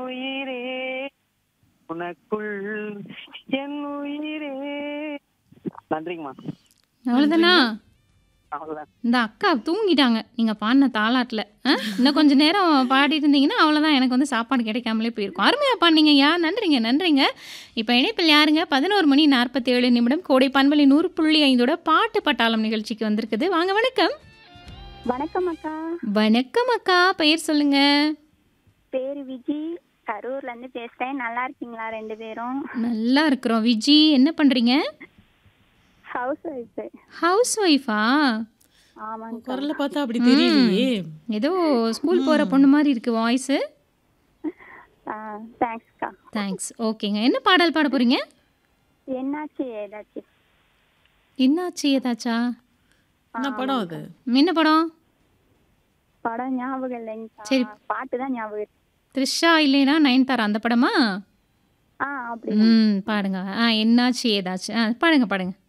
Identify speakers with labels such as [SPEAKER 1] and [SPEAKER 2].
[SPEAKER 1] உயிரே உனக்குள் என் உயிரே நன்றிங்கம்மா
[SPEAKER 2] அவ்வளோதானா
[SPEAKER 1] அவ்வளோதான்
[SPEAKER 2] இந்த அக்கா தூங்கிட்டாங்க நீங்கள் பாடின தாலாட்டில் இன்னும் கொஞ்சம் நேரம் பாடிட்டு இருந்தீங்கன்னா அவ்வளோதான் எனக்கு வந்து சாப்பாடு கிடைக்காமலே போயிருக்கும் அருமையாக பாடினீங்க யா நன்றிங்க நன்றிங்க இப்போ இணைப்பில் யாருங்க பதினோரு மணி நாற்பத்தி ஏழு நிமிடம் கோடை பண்பலி நூறு புள்ளி ஐந்தோட பாட்டு பட்டாளம் நிகழ்ச்சிக்கு வந்திருக்குது வாங்க வணக்கம்
[SPEAKER 3] வணக்கம் அக்கா
[SPEAKER 2] வணக்கம் அக்கா பெயர் சொல்லுங்க
[SPEAKER 3] பேரு விஜி கரூர்ல இருந்து பேசுறேன் நல்லா இருக்கீங்களா ரெண்டு பேரும்
[SPEAKER 2] நல்லா இருக்கிறோம் விஜி என்ன பண்ணுறீங்க
[SPEAKER 3] ஹவுஸ் ஒய்ஃப்
[SPEAKER 2] ஹவுஸ் ஒய்ஃபா
[SPEAKER 3] ஆமாங்க
[SPEAKER 4] குரலை பார்த்தா அப்படி தெரியலையே
[SPEAKER 2] ஏதோ ஸ்கூல் போகிற பொண்ணு மாதிரி இருக்கு வாய்ஸு
[SPEAKER 3] தேங்க்ஸ்க்கா
[SPEAKER 2] தேங்க்ஸ் ஓகேங்க என்ன பாடல் பாட போகிறீங்க
[SPEAKER 3] என்னாச்சு ஏதாச்சு
[SPEAKER 2] என்னாச்சு ஏதாச்சா
[SPEAKER 4] என்ன படம் அது
[SPEAKER 2] என்ன படம்
[SPEAKER 3] படம் ஞாபகம் இல்லைங்கக்கா
[SPEAKER 2] சரி.
[SPEAKER 3] பாட்டு தான் ஞாபகம் இருக்கு
[SPEAKER 2] த்ரிஷா இல்லைனா நயன்தாரா அந்த படமா
[SPEAKER 3] ஆ அப்படி
[SPEAKER 2] ம் பாடுங்க ஆ என்னாச்சு ஏதாச்சு ஆ பாடுங்க பாடுங்க